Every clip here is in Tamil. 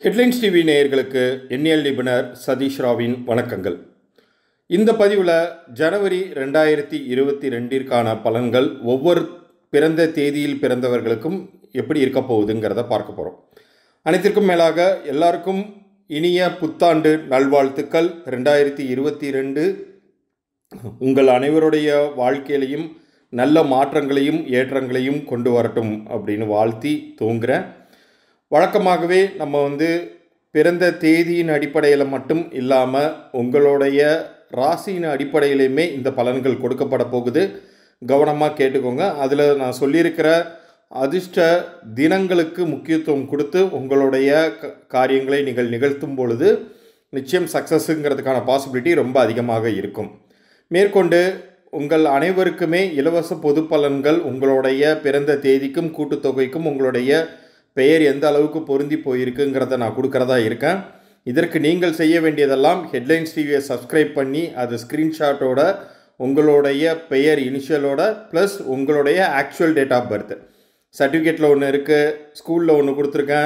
ஹெட்லைன்ஸ் டிவி நேயர்களுக்கு எண்ணியல் நிபுணர் சதீஷ் ராவின் வணக்கங்கள் இந்த பதிவில் ஜனவரி ரெண்டாயிரத்தி இருபத்தி ரெண்டிற்கான பலன்கள் ஒவ்வொரு பிறந்த தேதியில் பிறந்தவர்களுக்கும் எப்படி இருக்க போகுதுங்கிறத பார்க்க போகிறோம் அனைத்திற்கும் மேலாக எல்லாருக்கும் இனிய புத்தாண்டு நல்வாழ்த்துக்கள் ரெண்டாயிரத்தி இருபத்தி ரெண்டு உங்கள் அனைவருடைய வாழ்க்கையிலையும் நல்ல மாற்றங்களையும் ஏற்றங்களையும் கொண்டு வரட்டும் அப்படின்னு வாழ்த்தி தூங்குறேன் வழக்கமாகவே நம்ம வந்து பிறந்த தேதியின் அடிப்படையில் மட்டும் இல்லாமல் உங்களுடைய ராசியின் அடிப்படையிலையுமே இந்த பலன்கள் கொடுக்கப்பட போகுது கவனமாக கேட்டுக்கோங்க அதில் நான் சொல்லியிருக்கிற அதிர்ஷ்ட தினங்களுக்கு முக்கியத்துவம் கொடுத்து உங்களுடைய க- காரியங்களை நீங்கள் நிகழ்த்தும் பொழுது நிச்சயம் சக்ஸஸுங்கிறதுக்கான பாசிபிலிட்டி ரொம்ப அதிகமாக இருக்கும் மேற்கொண்டு உங்கள் அனைவருக்குமே இலவச பொது பலன்கள் உங்களுடைய பிறந்த தேதிக்கும் கூட்டுத்தொகைக்கும் உங்களுடைய பெயர் எந்த அளவுக்கு பொருந்தி போயிருக்குங்கிறத நான் கொடுக்கறதா இருக்கேன் இதற்கு நீங்கள் செய்ய வேண்டியதெல்லாம் ஹெட்லைன்ஸ் டிவியை சப்ஸ்கிரைப் பண்ணி அது ஸ்க்ரீன்ஷாட்டோட உங்களுடைய பெயர் இனிஷியலோட ப்ளஸ் உங்களுடைய ஆக்சுவல் டேட் ஆஃப் பர்த் சர்டிஃபிகேட்டில் ஒன்று இருக்குது ஸ்கூலில் ஒன்று கொடுத்துருக்கேன்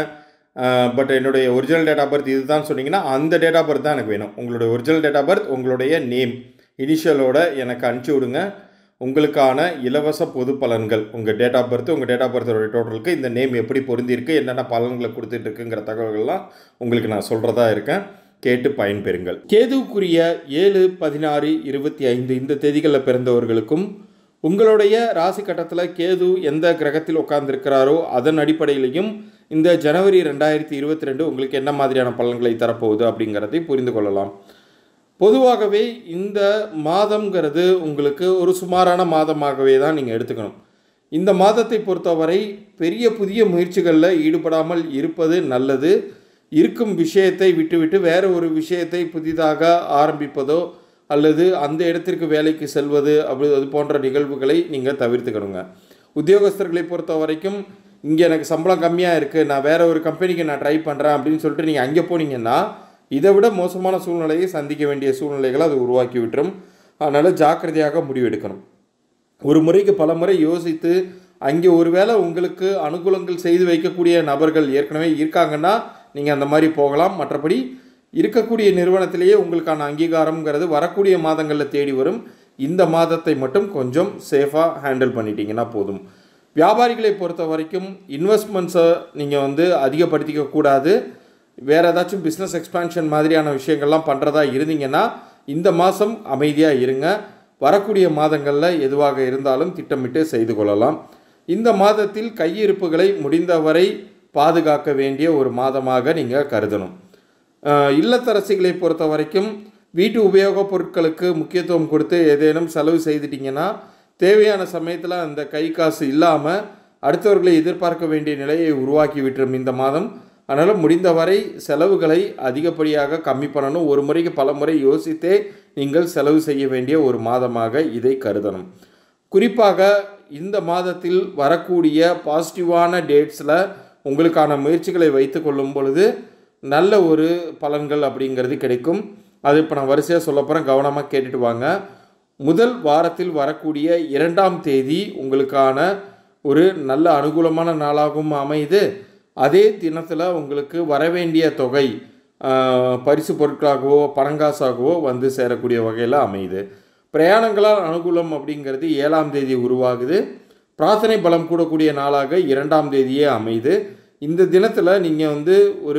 பட் என்னுடைய ஒரிஜினல் டேட் ஆஃப் பர்த் இதுதான் சொன்னீங்கன்னா அந்த டேட் ஆஃப் பர்த் தான் எனக்கு வேணும் உங்களுடைய ஒரிஜினல் டேட் ஆஃப் பர்த் உங்களுடைய நேம் இனிஷியலோட எனக்கு அனுப்பிச்சி விடுங்க உங்களுக்கான இலவச பொது பலன்கள் உங்கள் டேட் ஆஃப் பர்த் உங்கள் டேட் ஆஃப் பர்த்தோட டோட்டலுக்கு இந்த நேம் எப்படி பொருந்திருக்கு என்னென்ன பலன்களை கொடுத்துட்டு இருக்குங்கிற தகவல்கள்லாம் உங்களுக்கு நான் சொல்கிறதா இருக்கேன் கேட்டு பயன்பெறுங்கள் கேதுவுக்குரிய ஏழு பதினாறு இருபத்தி ஐந்து இந்த தேதிகளில் பிறந்தவர்களுக்கும் உங்களுடைய ராசி கட்டத்தில் கேது எந்த கிரகத்தில் உட்கார்ந்திருக்கிறாரோ அதன் அடிப்படையிலையும் இந்த ஜனவரி ரெண்டாயிரத்தி இருபத்தி ரெண்டு உங்களுக்கு என்ன மாதிரியான பலன்களை தரப்போகுது அப்படிங்கிறதை புரிந்து கொள்ளலாம் பொதுவாகவே இந்த மாதம்ங்கிறது உங்களுக்கு ஒரு சுமாரான மாதமாகவே தான் நீங்கள் எடுத்துக்கணும் இந்த மாதத்தை பொறுத்தவரை பெரிய புதிய முயற்சிகளில் ஈடுபடாமல் இருப்பது நல்லது இருக்கும் விஷயத்தை விட்டுவிட்டு வேறு ஒரு விஷயத்தை புதிதாக ஆரம்பிப்பதோ அல்லது அந்த இடத்திற்கு வேலைக்கு செல்வது அப்படி அது போன்ற நிகழ்வுகளை நீங்கள் தவிர்த்துக்கணுங்க உத்தியோகஸ்தர்களை பொறுத்த வரைக்கும் இங்கே எனக்கு சம்பளம் கம்மியாக இருக்குது நான் வேற ஒரு கம்பெனிக்கு நான் ட்ரை பண்ணுறேன் அப்படின்னு சொல்லிட்டு நீங்கள் அங்கே போனீங்கன்னா இதை விட மோசமான சூழ்நிலையை சந்திக்க வேண்டிய சூழ்நிலைகளை அது உருவாக்கி விட்டுரும் அதனால் ஜாக்கிரதையாக முடிவெடுக்கணும் ஒரு முறைக்கு பல முறை யோசித்து அங்கே ஒருவேளை உங்களுக்கு அனுகூலங்கள் செய்து வைக்கக்கூடிய நபர்கள் ஏற்கனவே இருக்காங்கன்னா நீங்கள் அந்த மாதிரி போகலாம் மற்றபடி இருக்கக்கூடிய நிறுவனத்திலேயே உங்களுக்கான அங்கீகாரம்ங்கிறது வரக்கூடிய மாதங்களில் தேடி வரும் இந்த மாதத்தை மட்டும் கொஞ்சம் சேஃபாக ஹேண்டில் பண்ணிட்டீங்கன்னா போதும் வியாபாரிகளை பொறுத்த வரைக்கும் இன்வெஸ்ட்மெண்ட்ஸை நீங்கள் வந்து அதிகப்படுத்திக்க கூடாது வேறு ஏதாச்சும் பிஸ்னஸ் எக்ஸ்பான்ஷன் மாதிரியான விஷயங்கள்லாம் பண்ணுறதா இருந்தீங்கன்னா இந்த மாதம் அமைதியாக இருங்க வரக்கூடிய மாதங்களில் எதுவாக இருந்தாலும் திட்டமிட்டு செய்து கொள்ளலாம் இந்த மாதத்தில் கையிருப்புகளை முடிந்தவரை பாதுகாக்க வேண்டிய ஒரு மாதமாக நீங்கள் கருதணும் அஹ் இல்லத்தரசிகளை பொறுத்த வரைக்கும் வீட்டு உபயோகப் பொருட்களுக்கு முக்கியத்துவம் கொடுத்து ஏதேனும் செலவு செய்துட்டிங்கன்னா தேவையான சமயத்தில் அந்த கை காசு இல்லாமல் அடுத்தவர்களை எதிர்பார்க்க வேண்டிய நிலையை உருவாக்கி விட்டுரும் இந்த மாதம் அதனால் முடிந்தவரை செலவுகளை அதிகப்படியாக கம்மி பண்ணணும் ஒரு முறைக்கு பல முறை யோசித்தே நீங்கள் செலவு செய்ய வேண்டிய ஒரு மாதமாக இதை கருதணும் குறிப்பாக இந்த மாதத்தில் வரக்கூடிய பாசிட்டிவான டேட்ஸில் உங்களுக்கான முயற்சிகளை வைத்து கொள்ளும் பொழுது நல்ல ஒரு பலன்கள் அப்படிங்கிறது கிடைக்கும் அது இப்போ நான் வரிசையாக சொல்ல போகிறேன் கவனமாக கேட்டுட்டு வாங்க முதல் வாரத்தில் வரக்கூடிய இரண்டாம் தேதி உங்களுக்கான ஒரு நல்ல அனுகூலமான நாளாகவும் அமையுது அதே தினத்தில் உங்களுக்கு வரவேண்டிய தொகை ஆஹ், பரிசு பொருட்களாகவோ பணங்காசாகவோ வந்து சேரக்கூடிய வகையில் அமையுது பிரயாணங்களால் அனுகூலம் அப்படிங்கிறது ஏழாம் தேதி உருவாகுது பிரார்த்தனை பலம் கூடக்கூடிய நாளாக இரண்டாம் தேதியே அமையுது இந்த தினத்தில் நீங்கள் வந்து ஒரு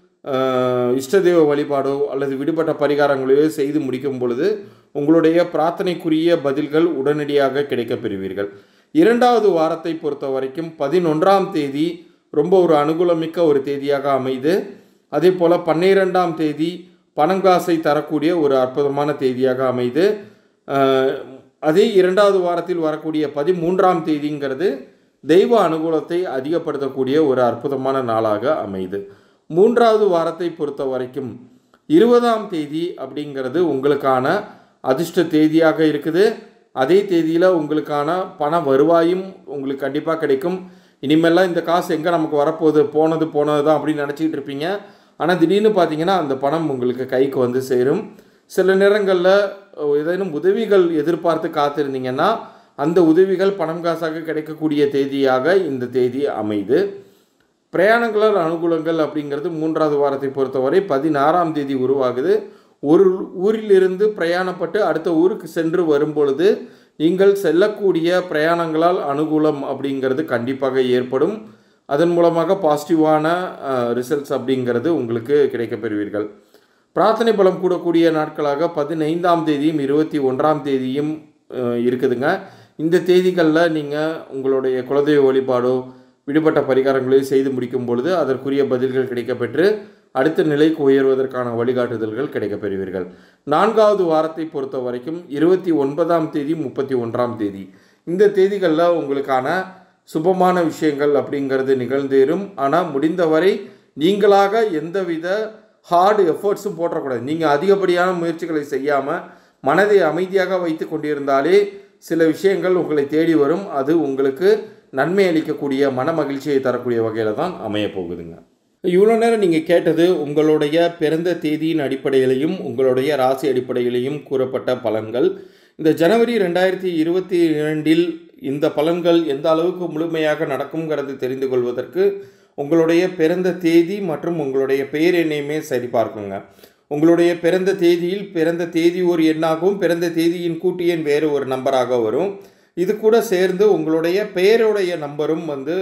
ஆஹ், இஷ்டதெய்வ வழிபாடோ அல்லது விடுபட்ட பரிகாரங்களையோ செய்து முடிக்கும் பொழுது உங்களுடைய பிரார்த்தனைக்குரிய பதில்கள் உடனடியாக கிடைக்கப் பெறுவீர்கள் இரண்டாவது வாரத்தை பொறுத்த வரைக்கும் பதினொன்றாம் தேதி ரொம்ப ஒரு அனுகூலமிக்க ஒரு தேதியாக அமையுது அதே போல் பன்னிரெண்டாம் தேதி பணங்காசை தரக்கூடிய ஒரு அற்புதமான தேதியாக அமையுது ஆஹ், அதே இரண்டாவது வாரத்தில் வரக்கூடிய பதிமூன்றாம் தேதிங்கிறது தெய்வ அனுகூலத்தை அதிகப்படுத்தக்கூடிய ஒரு அற்புதமான நாளாக அமையுது மூன்றாவது வாரத்தை பொறுத்த வரைக்கும் இருபதாம் தேதி அப்படிங்கிறது உங்களுக்கான அதிர்ஷ்ட தேதியாக இருக்குது அதே தேதியில் உங்களுக்கான பண வருவாயும் உங்களுக்கு கண்டிப்பாக கிடைக்கும் இனிமேல்லாம் இந்த காசு எங்கே நமக்கு வரப்போகுது போனது போனது தான் அப்படின்னு நினச்சிக்கிட்டு இருப்பீங்க ஆனால் திடீர்னு பார்த்தீங்கன்னா அந்த பணம் உங்களுக்கு கைக்கு வந்து சேரும் சில நேரங்களில் ஏதேனும் உதவிகள் எதிர்பார்த்து காத்திருந்தீங்கன்னா அந்த உதவிகள் பணம் காசாக கிடைக்கக்கூடிய தேதியாக இந்த தேதி அமையுது பிரயாணங்களால் அனுகூலங்கள் அப்படிங்கிறது மூன்றாவது வாரத்தை பொறுத்தவரை பதினாறாம் தேதி உருவாகுது ஒரு ஊரிலிருந்து பிரயாணப்பட்டு அடுத்த ஊருக்கு சென்று வரும்பொழுது நீங்கள் செல்லக்கூடிய பிரயாணங்களால் அனுகூலம் அப்படிங்கிறது கண்டிப்பாக ஏற்படும் அதன் மூலமாக பாசிட்டிவான ரிசல்ட்ஸ் அப்படிங்கிறது உங்களுக்கு கிடைக்கப் பெறுவீர்கள் பிரார்த்தனை பலம் கூடக்கூடிய நாட்களாக பதினைந்தாம் தேதியும் இருபத்தி ஒன்றாம் தேதியும் அஹ், இருக்குதுங்க இந்த தேதிகளில் நீங்கள் உங்களுடைய குலதெய்வ வழிபாடோ விடுபட்ட பரிகாரங்களையும் செய்து முடிக்கும் பொழுது அதற்குரிய பதில்கள் கிடைக்கப்பெற்று அடுத்த நிலைக்கு உயர்வதற்கான வழிகாட்டுதல்கள் கிடைக்கப் பெறுவீர்கள் நான்காவது வாரத்தை பொறுத்த வரைக்கும் இருபத்தி ஒன்பதாம் தேதி முப்பத்தி ஒன்றாம் தேதி இந்த தேதிகளில் உங்களுக்கான சுபமான விஷயங்கள் அப்படிங்கிறது நிகழ்ந்தேறும் ஆனால் முடிந்தவரை நீங்களாக எந்தவித ஹார்டு எஃபர்ட்ஸும் போட்டக்கூடாது நீங்கள் அதிகப்படியான முயற்சிகளை செய்யாமல் மனதை அமைதியாக வைத்து கொண்டிருந்தாலே சில விஷயங்கள் உங்களை தேடி வரும் அது உங்களுக்கு நன்மை அளிக்கக்கூடிய மன மகிழ்ச்சியை தரக்கூடிய வகையில் தான் அமையப் போகுதுங்க இவ்வளோ நேரம் நீங்கள் கேட்டது உங்களுடைய பிறந்த தேதியின் அடிப்படையிலையும் உங்களுடைய ராசி அடிப்படையிலையும் கூறப்பட்ட பலன்கள் இந்த ஜனவரி ரெண்டாயிரத்தி இருபத்தி இரண்டில் இந்த பலன்கள் எந்த அளவுக்கு முழுமையாக நடக்குங்கிறது தெரிந்து கொள்வதற்கு உங்களுடைய பிறந்த தேதி மற்றும் உங்களுடைய பெயர் எண்ணையுமே சரிபார்க்குங்க உங்களுடைய பிறந்த தேதியில் பிறந்த தேதி ஒரு எண்ணாகவும் பிறந்த தேதியின் கூட்டு எண் வேறு ஒரு நம்பராக வரும் இது கூட சேர்ந்து உங்களுடைய பெயருடைய நம்பரும் வந்து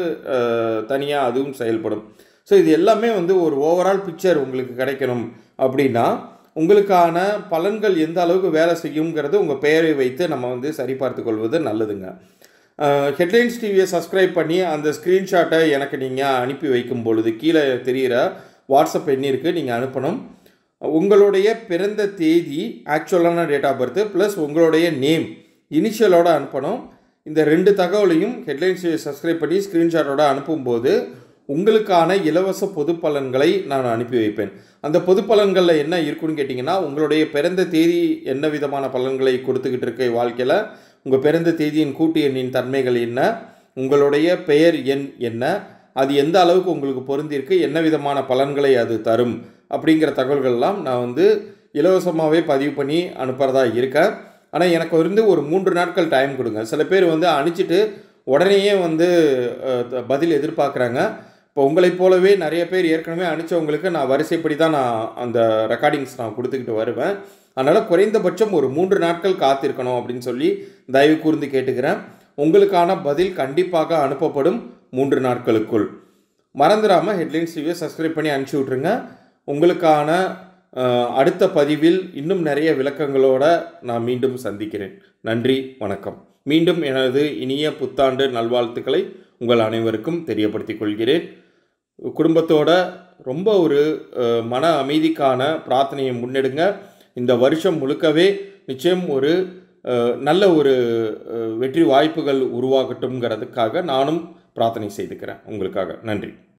தனியாக அதுவும் செயல்படும் ஸோ இது எல்லாமே வந்து ஒரு ஓவரால் பிக்சர் உங்களுக்கு கிடைக்கணும் அப்படின்னா உங்களுக்கான பலன்கள் எந்த அளவுக்கு வேலை செய்யுங்கிறது உங்கள் பெயரை வைத்து நம்ம வந்து சரிபார்த்து கொள்வது நல்லதுங்க ஹெட்லைன்ஸ் டிவியை சப்ஸ்கிரைப் பண்ணி அந்த ஸ்க்ரீன்ஷாட்டை எனக்கு நீங்கள் அனுப்பி வைக்கும் பொழுது கீழே தெரிகிற வாட்ஸ்அப் எண்ணிற்கு நீங்கள் அனுப்பணும் உங்களுடைய பிறந்த தேதி ஆக்சுவலான டேட் ஆஃப் பர்த் ப்ளஸ் உங்களுடைய நேம் இனிஷியலோட அனுப்பணும் இந்த ரெண்டு தகவலையும் ஹெட்லைன்ஸ் சப்ஸ்கிரைப் பண்ணி ஸ்க்ரீன்ஷாட்டோட அனுப்பும்போது உங்களுக்கான இலவச பொது பலன்களை நான் அனுப்பி வைப்பேன் அந்த பொது பலன்களில் என்ன இருக்குன்னு கேட்டிங்கன்னா உங்களுடைய பிறந்த தேதி என்ன விதமான பலன்களை கொடுத்துக்கிட்டு இருக்க வாழ்க்கையில் உங்கள் பிறந்த தேதியின் கூட்டு எண்ணின் தன்மைகள் என்ன உங்களுடைய பெயர் எண் என்ன அது எந்த அளவுக்கு உங்களுக்கு பொருந்திருக்கு என்ன விதமான பலன்களை அது தரும் அப்படிங்கிற தகவல்கள்லாம் நான் வந்து இலவசமாகவே பதிவு பண்ணி அனுப்புகிறதா இருக்கேன் ஆனால் எனக்கு வந்து ஒரு மூன்று நாட்கள் டைம் கொடுங்க சில பேர் வந்து அனுப்பிச்சிட்டு உடனேயே வந்து அஹ், த- பதில் எதிர்பார்க்குறாங்க இப்போ உங்களைப் போலவே நிறைய பேர் ஏற்கனவே அனுப்பிச்சவங்களுக்கு நான் வரிசைப்படி தான் நான் அந்த ரெக்கார்டிங்ஸ் நான் கொடுத்துக்கிட்டு வருவேன் அதனால் குறைந்தபட்சம் ஒரு மூன்று நாட்கள் காத்திருக்கணும் அப்படின்னு சொல்லி தயவு கூர்ந்து கேட்டுக்கிறேன் உங்களுக்கான பதில் கண்டிப்பாக அனுப்பப்படும் மூன்று நாட்களுக்குள் மறந்துடாமல் ஹெட்லைன்ஸ் டிவியை சப்ஸ்கிரைப் பண்ணி அனுப்பிச்சி விட்ருங்க உங்களுக்கான அஹ், அடுத்த பதிவில் இன்னும் நிறைய விளக்கங்களோட நான் மீண்டும் சந்திக்கிறேன் நன்றி வணக்கம் மீண்டும் எனது இனிய புத்தாண்டு நல்வாழ்த்துக்களை உங்கள் அனைவருக்கும் தெரியப்படுத்திக் கொள்கிறேன் குடும்பத்தோட ரொம்ப ஒரு அஹ், மன அமைதிக்கான பிரார்த்தனையை முன்னெடுங்க இந்த வருஷம் முழுக்கவே நிச்சயம் ஒரு அஹ், நல்ல ஒரு அஹ், வெற்றி வாய்ப்புகள் உருவாகட்டும்ங்கிறதுக்காக நானும் பிரார்த்தனை செய்துக்கிறேன் உங்களுக்காக நன்றி